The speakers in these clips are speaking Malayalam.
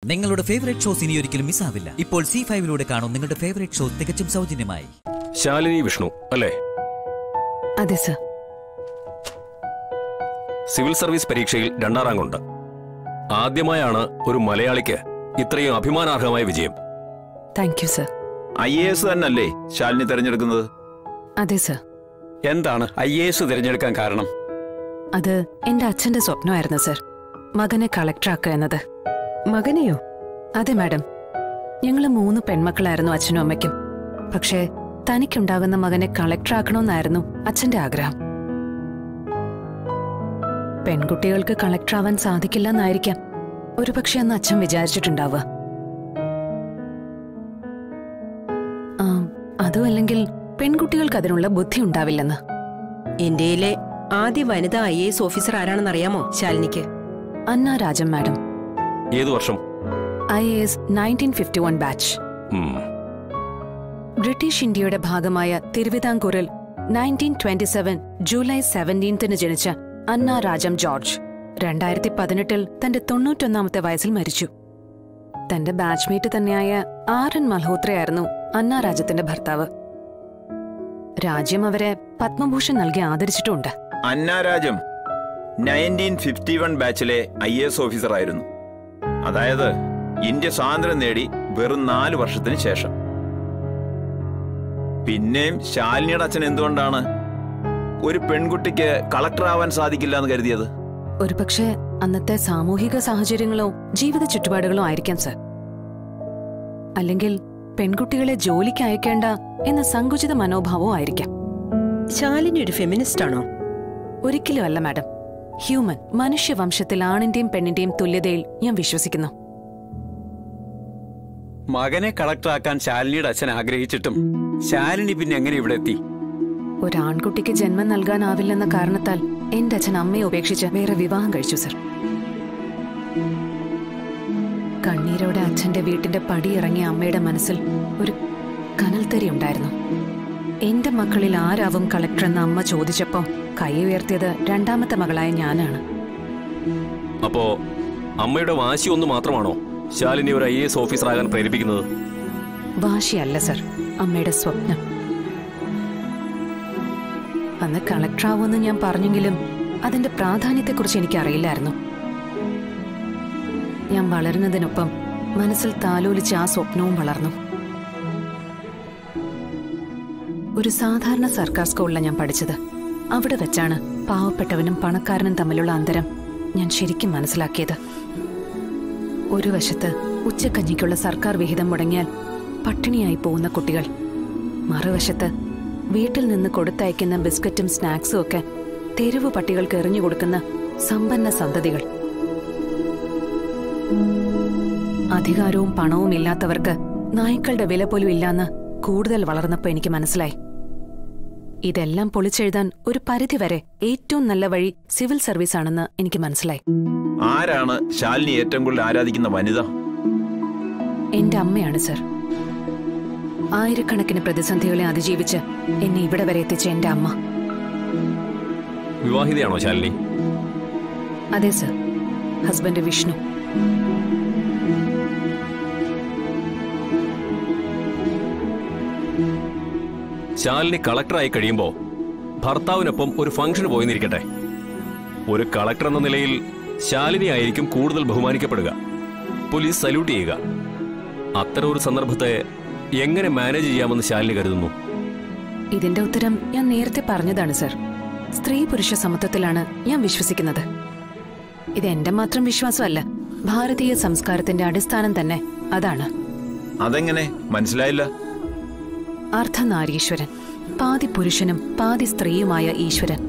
നിങ്ങളുടെ ഫേവറേറ്റ് ഷോസ് ഇനി ഒരിക്കലും മിസ്സാവില്ല ഇപ്പോൾ സി ഫൈവിലൂടെ കാണും നിങ്ങളുടെ ഫേവറേറ്റ് ഷോ തികച്ചും സൗജന്യമായി ശാലിനി വിഷ്ണു അല്ലേ അതെ സർ സിവിൽ സർവീസ് പരീക്ഷയിൽ രണ്ടാം റാങ്കുണ്ട് ആദ്യമായാണ് ഒരു മലയാളിക്ക് ഇത്രയും അഭിമാനാർഹമായ വിജയം thank you sir I A S തന്നെയല്ലേ ശാലിനി തെരഞ്ഞെടുക്കുന്നത് അതെ സർ എന്താണ് ഐ എ എസ് തിരഞ്ഞെടുക്കാൻ കാരണം അത് എന്റെ അച്ഛന്റെ സ്വപ്നമായിരുന്നു സർ മകനെ കളക്ടറാക്കുക എന്നത് മകനെയോ അതെ മാഡം ഞങ്ങള് മൂന്ന് പെൺമക്കളായിരുന്നു അച്ഛനും അമ്മയ്ക്കും പക്ഷേ തനിക്കുണ്ടാകുന്ന മകനെ കളക്ടറാക്കണമെന്നായിരുന്നു അച്ഛന്റെ ആഗ്രഹം പെൺകുട്ടികൾക്ക് കളക്ടറാവാൻ സാധിക്കില്ല എന്നായിരിക്കാം ഒരുപക്ഷെ അന്ന് അച്ഛൻ വിചാരിച്ചിട്ടുണ്ടാവുക ആ, അതും അല്ലെങ്കിൽ പെൺകുട്ടികൾക്ക് അതിനുള്ള ബുദ്ധി ഉണ്ടാവില്ലെന്ന് ഇന്ത്യയിലെ ആദ്യ വനിതാ ഐ എസ് ഓഫീസർ ആരാണെന്ന് അറിയാമോ ശാലിനിക്ക് അന്ന രാജം മാഡം ഏതു വർഷം I A S nineteen fifty one batch ഉം. ബ്രിട്ടീഷ് ഇന്ത്യയുടെ ഭാഗമായ തിരുവിതാംകൂറിൽ നയൻറ്റീൻ ട്വന്റി സെവൻ ജൂലൈ സെവൻറ്റീൻത്തിന് ജനിച്ച അന്ന രാജം ജോർജ് രണ്ടായിരത്തി പതിനെട്ടിൽ തന്റെ തൊണ്ണൂറ്റൊന്നാമത്തെ വയസ്സിൽ മരിച്ചു തന്റെ ബാച്ച്മേറ്റ് തന്നെയായ ആർ എൻ മൽഹോത്രയായിരുന്നു അന്ന രാജത്തിന്റെ ഭർത്താവ് രാജ്യം അവരെ പത്മഭൂഷൺ നൽകി ആദരിച്ചിട്ടുമുണ്ട് അന്നാരാജം നയൻറ്റീൻ ഫിഫ്റ്റി വൺ ബാച്ചിലെ ഐ എ എസ് ഓഫീസർ ആയിരുന്നു അതായത് ഇന്ത്യ സ്വാതന്ത്ര്യം നേടി വെറും നാല് വർഷത്തിന് ശേഷം പിന്നെയും ശാലിനിയുടെ അച്ഛൻ എന്തുകൊണ്ടാണ് ഒരു പെൺകുട്ടിക്ക് കളക്ടർ ആവാൻ സാധിക്കില്ല എന്ന് കരുതിയത് ഒരുപക്ഷെ അന്നത്തെ സാമൂഹിക സാഹചര്യങ്ങളോ ജീവിത ചുറ്റുപാടുകളോ ആയിരിക്കാം സർ അല്ലെങ്കിൽ പെൺകുട്ടികളെ ജോലിക്ക് അയക്കേണ്ട എന്ന സങ്കുചിത മനോഭാവവും ആയിരിക്കാം ശാലിനി ഒരു ഫെമിനിസ്റ്റ് ആണോ ഒരിക്കലും അല്ല മാഡം ഹ്യൂമൻ മനുഷ്യവംശത്തിൽ ആണിന്റെയും പെണ്ണിന്റെയും തുല്യതയിൽ ഞാൻ വിശ്വസിക്കുന്നു മകനെ കളക്ടറാക്കാൻ ശാലിനിയുടെ അച്ഛൻ ആഗ്രഹിച്ചിട്ടും ശാലിനി പിന്നെ എങ്ങനെ ഇവിടെ എത്തി ഒരാൺകുട്ടിക്ക് ജന്മം നൽകാനാവില്ലെന്ന കാരണത്താൽ എന്റെ അച്ഛൻ അമ്മയെ ഉപേക്ഷിച്ച് വേറെ വിവാഹം കഴിച്ചു സർ കണ്ണീരോടെ അച്ഛന്റെ വീട്ടിന്റെ പടിയിറങ്ങിയ അമ്മയുടെ മനസ്സിൽ ഒരു കനൽത്തരി ഉണ്ടായിരുന്നു എന്റെ മക്കളിൽ ആരാവും കളക്ടർ എന്ന് അമ്മ ചോദിച്ചപ്പോ കൈ ഉയർത്തിയത് രണ്ടാമത്തെ മകളായ ഞാനാണ് അപ്പോ അമ്മയുടെ വാശി ഒന്ന് മാത്രമാണോ ശാലിനി ഒരു ഐ എ എസ് ഓഫീസറാകാൻ പ്രേരിപ്പിക്കുന്നത് വാശിയല്ല സർ അമ്മയുടെ സ്വപ്നം അന്ന് കളക്ടറാവുമെന്ന് ഞാൻ പറഞ്ഞെങ്കിലും അതിന്റെ പ്രാധാന്യത്തെക്കുറിച്ച് എനിക്കറിയില്ലായിരുന്നു ഞാൻ വളരുന്നതിനൊപ്പം മനസ്സിൽ താലോലിച്ച് ആ സ്വപ്നവും വളർന്നു ഒരു സാധാരണ സർക്കാർ സ്കൂളിലാണ് ഞാൻ പഠിച്ചത് അവിടെ വെച്ചാണ് പാവപ്പെട്ടവനും പണക്കാരനും തമ്മിലുള്ള അന്തരം ഞാൻ ശരിക്കും മനസ്സിലാക്കിയത് ഒരു വശത്ത് ഉച്ചക്കഞ്ഞിക്കുള്ള സർക്കാർ വിഹിതം മുടങ്ങിയാൽ പട്ടിണിയായി പോകുന്ന കുട്ടികൾ മറുവശത്ത് വീട്ടിൽ നിന്ന് കൊടുത്തയക്കുന്ന ബിസ്ക്കറ്റും സ്നാക്സും ഒക്കെ തെരുവു പട്ടികൾക്ക് എറിഞ്ഞു കൊടുക്കുന്ന സമ്പന്ന സന്തതികൾ അധികാരവും പണവും ഇല്ലാത്തവർക്ക് നായ്ക്കളുടെ വില പോലും ഇല്ലാന്ന് കൂടുതൽ വളർന്നപ്പോ എനിക്ക് മനസ്സിലായി ഇതെല്ലാം പൊളിച്ചെഴുതാൻ ഒരു പരിധിവരെ ഏറ്റവും നല്ല വഴി സിവിൽ സർവീസ് ആണെന്ന് എനിക്ക് മനസ്സിലായി ആരാണ് ശാലിനി ഏറ്റവും കൂടുതൽ ആരാധിക്കുന്ന വനിത എന്റെ അമ്മയാണ് സർ ആയിരക്കണക്കിന് പ്രതിസന്ധികളെ അതിജീവിച്ച് എന്നെ ഇവിടെ വരെ എത്തിച്ച എന്റെ അമ്മ വിവാഹിതയാണോ ശാലിനി അതെ സർ ഹസ്ബൻഡ് വിഷ്ണു ശാലിനി കളക്ടറായി കഴിയുമ്പോൾ ഭർത്താവിനൊപ്പം ഒരു ഫംഗ്ഷന് പോയെന്നിരിക്കട്ടെ ഒരു കളക്ടർ എന്ന നിലയിൽ ശാലിനി ആയിരിക്കും കൂടുതൽ ബഹുമാനിക്കപ്പെടുക പോലീസ് സല്യൂട്ട് ചെയ്യുക അത്തരം ഒരു സന്ദർഭത്തെ എങ്ങനെ മാനേജ് ചെയ്യാമെന്ന് ശാലിനി കരുതുന്നു ഇതിന്റെ ഉത്തരം ഞാൻ നേരത്തെ പറഞ്ഞതാണ് സർ സ്ത്രീ പുരുഷ സമത്വത്തിലാണ് ഞാൻ വിശ്വസിക്കുന്നത് ഇത് എന്റെ മാത്രം വിശ്വാസമല്ല ഭാരതീയ സംസ്കാരത്തിന്റെ അടിസ്ഥാനം തന്നെ അതാണ് അതെങ്ങനെ മനസ്സിലായില്ല അർദ്ധനാരീശ്വരൻ പാതി പുരുഷനും പാതി സ്ത്രീയുമായ ഈശ്വരൻ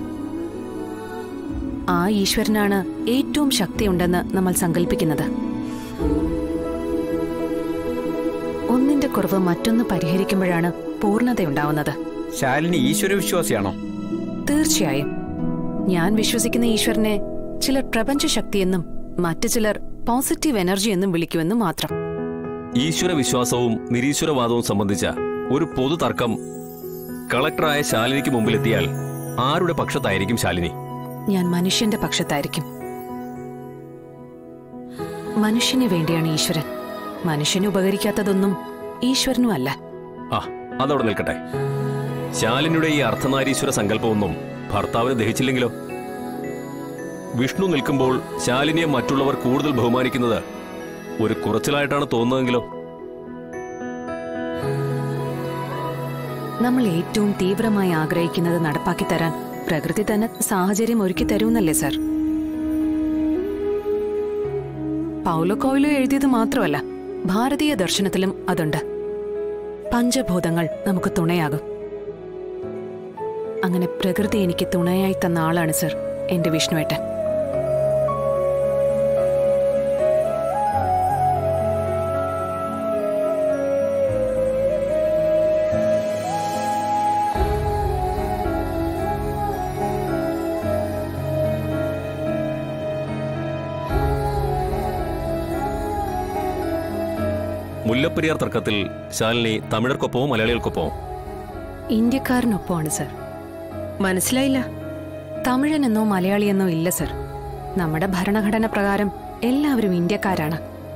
ആ ഈശ്വരനാണ് ഏറ്റവും ശക്തിയുണ്ടെന്ന് നമ്മൾ സങ്കല്പിക്കുന്നത് ഒന്നിന്റെ കുറവ് മറ്റൊന്ന് പരിഹരിക്കുമ്പോഴാണ് പൂർണ്ണതയുണ്ടാവുന്നത് ശാലിനി ഈശ്വര വിശ്വാസിയാണോ തീർച്ചയായും ഞാൻ വിശ്വസിക്കുന്ന ഈശ്വരനെ ചിലർ പ്രപഞ്ചശക്തിയെന്നും മറ്റു ചിലർ പോസിറ്റീവ് എനർജി എന്നും വിളിക്കുമെന്നും മാത്രം ഈശ്വര വിശ്വാസവും നിരീശ്വരവാദവും സംബന്ധിച്ച ഒരു പൊതു തർക്കം കളക്ടറായ ശാലിനിക്ക് മുമ്പിലെത്തിയാൽ ആരുടെ പക്ഷത്തായിരിക്കും ശാലിനി ഞാൻ മനുഷ്യന്റെ പക്ഷത്തായിരിക്കും മനുഷ്യന് വേണ്ടിയാണ് ഈശ്വരൻ മനുഷ്യന് ഉപകരിക്കാത്തതൊന്നും ഈശ്വരനും അല്ല ആ അതവിടെ നിൽക്കട്ടെ ശാലിനിയുടെ ഈ അർദ്ധനാരീശ്വര സങ്കല്പമൊന്നും ഭർത്താവിന് ദഹിച്ചില്ലെങ്കിലോ വിഷ്ണു നിൽക്കുമ്പോൾ ശാലിനിയെ മറ്റുള്ളവർ കൂടുതൽ ബഹുമാനിക്കുന്നത് ഒരു കുറച്ചിലായിട്ടാണ് തോന്നുന്നതെങ്കിലോ നമ്മൾ ഏറ്റവും തീവ്രമായി ആഗ്രഹിക്കുന്നത് നടപ്പാക്കി തരാൻ പ്രകൃതി തന്നെ സാഹചര്യം ഒരുക്കി തരുമെന്നല്ലേ സർ പൗലോ കോയിലോ എഴുതിയത് മാത്രമല്ല ഭാരതീയ ദർശനത്തിലും അതുണ്ട് പഞ്ചഭൂതങ്ങൾ നമുക്ക് തുണയാകും അങ്ങനെ പ്രകൃതി എനിക്ക് തുണയായി തന്ന ആളാണ് സർ എന്റെ വിഷ്ണുവേട്ടൻ മുല്ലപ്പെരിയാർ തർക്കത്തിൽ ശാലിനി തമിഴർക്കൊപ്പമോ മലയാളികൾക്കൊപ്പമോ ഇന്ത്യക്കാരനൊപ്പമാണ് സർ മനസ്സിലായില്ല തമിഴനെന്നോ മലയാളിയെന്നോ ഇല്ല സർ നമ്മുടെ ഭരണഘടന പ്രകാരം എല്ലാവരും ഇന്ത്യക്കാരാണ്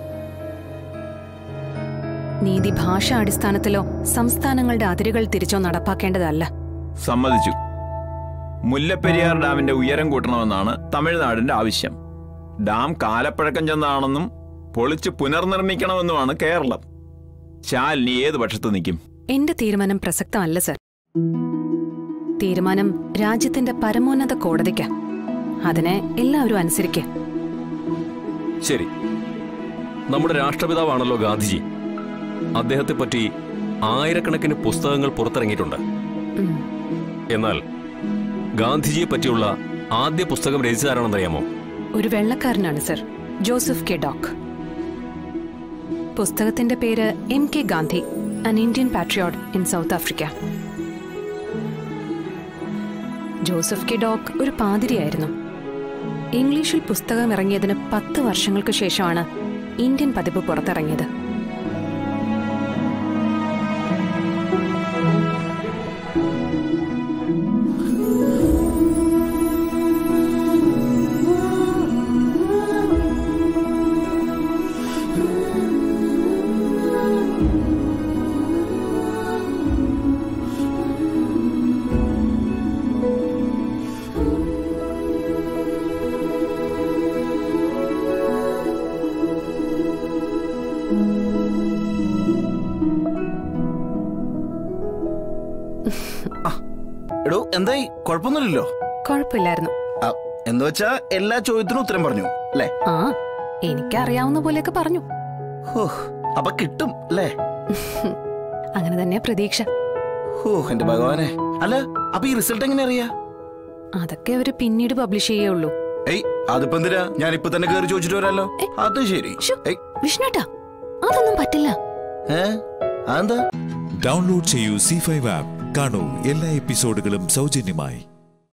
നീതി ഭാഷ അടിസ്ഥാനത്തിലോ സംസ്ഥാനങ്ങളുടെ അതിരുകൾ തിരിച്ചോ നടപ്പാക്കേണ്ടതല്ല സമ്മതിച്ചു മുല്ലപ്പെരിയാർ ഡാമിന്റെ ഉയരം കൂട്ടണമെന്നാണ് തമിഴ്നാടിന്റെ ആവശ്യം ഡാം കാലപ്പഴക്കം ചെന്നതാണെന്നും പൊളിച്ച് പുനർനിർമ്മിക്കണമെന്നുമാണ് കേരളം ശാലിനി ഏത് പക്ഷത്ത് നിൽക്കും എന്റെ തീരുമാനം പ്രസക്തമല്ല സർ തീരുമാനം രാജ്യത്തിന്റെ പരമോന്നത കോടതിക്ക് അതിനെ എല്ലാവരും അനുസരിക്കുക ശരി നമ്മുടെ രാഷ്ട്രപിതാവാണല്ലോ ഗാന്ധിജി അദ്ദേഹത്തെ പറ്റി ആയിരക്കണക്കിന് പുസ്തകങ്ങൾ പുറത്തിറങ്ങിയിട്ടുണ്ട് എന്നാൽ ഗാന്ധിജിയെ പറ്റിയുള്ള ആദ്യ പുസ്തകം രചിച്ചതാരാണെന്നറിയാമോ ഒരു വെള്ളക്കാരനാണ് സർ ജോസഫ് കെ ഡോക്ക് പുസ്തകത്തിന്റെ പേര് M K Gandhi an Indian patriot in South Africa Joseph K Doke ഒരു പാതിരിയായിരുന്നു ഇംഗ്ലീഷിൽ പുസ്തകം ഇറങ്ങിയതിന് പത്ത് വർഷങ്ങൾക്ക് ശേഷമാണ് ഇന്ത്യൻ പതിപ്പ് പുറത്തിറങ്ങിയത് എടോ എന്തായി കുഴപ്പമൊന്നുമില്ലല്ലോ കുഴപ്പമില്ലായിരുന്നു ആ, എന്ന് വെച്ചാ എല്ലാ ചോദ്യത്തിനും ഉത്തരം പറഞ്ഞു അല്ലേ ആ എനിക്കറിയാവുന്ന പോലെയൊക്കെ പറഞ്ഞു ഹോ അപ്പൊ കിട്ടും അല്ലേ അങ്ങനെ തന്നെ പ്രതീക്ഷ ഹോ എന്റെ ഭഗവാനെ അല്ല അപ്പൊ ഈ റിസൾട്ട് എങ്ങനെ അറിയാ അതൊക്കെ അവര് പിന്നീട് പബ്ലിഷ് ചെയ്യുള്ളൂ ഏയ് അതിപ്പോ എന്തിനാ ഞാൻ ഇപ്പൊ തന്നെ കയറി ചോദിച്ചിട്ട് വരാലോ അത് ശരി ശ്ശോ, ഏയ് വിഷ്ണുട്ടാ അതൊന്നും പറ്റില്ല ഏ അതെന്താ ഡൗൺലോഡ് ചെയ്യൂ സി ഫൈവ് ആപ്പ് കാണൂ എല്ലാ എപ്പിസോഡുകളും സൗജന്യമായി